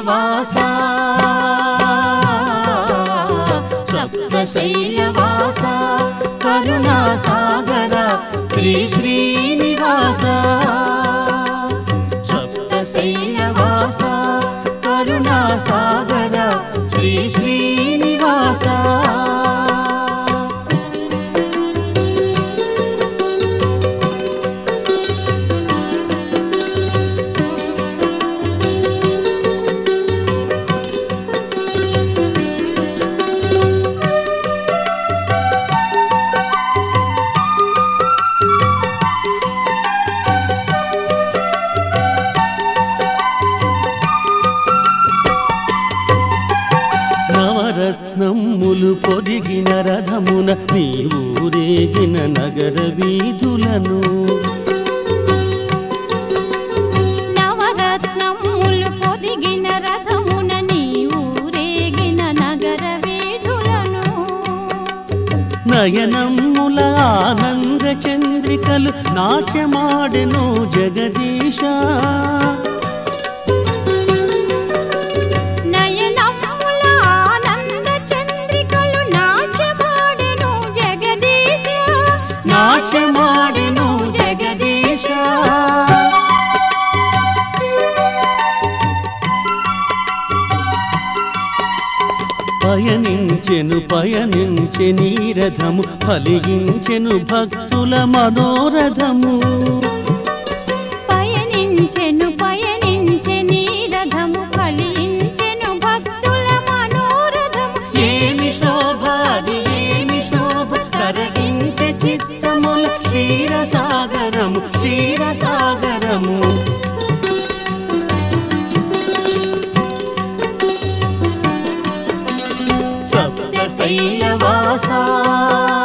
శ్రీనివాస సప్తశైలవాస కరుణాసాగర శ్రీ శ్రీనివాస సప్తశైలవాస కరుణాసాగర శ్రీ శ్రీనివాస నవరత్నములు పొదిగిన రథమున నీ ఊరేగిన నగర వీధులను నవరత్నములు పొదిగిన రథమున నీ ఊరేగిన నగర వీధులను నయనముల ఆనంద చంద్రికలు నాట్యమాడెను జగదీశ నయనముల ఆనంద చంద్రికలు నాట్యమాడెను జగదీశ నాట్యమాడెను జగదీశ పయనించెను పయనించె నీరథము ఫలించెను భక్తుల మనోరథము పయనించెను పయనించె నీ రథము ఫలించెను భక్తుల మనోరథము ఏమి శోభ అది ఏమి శోభ తరగించే చిత్తముల క్షీరసాగరము క్షీరసాగరము సప్త శైలవాస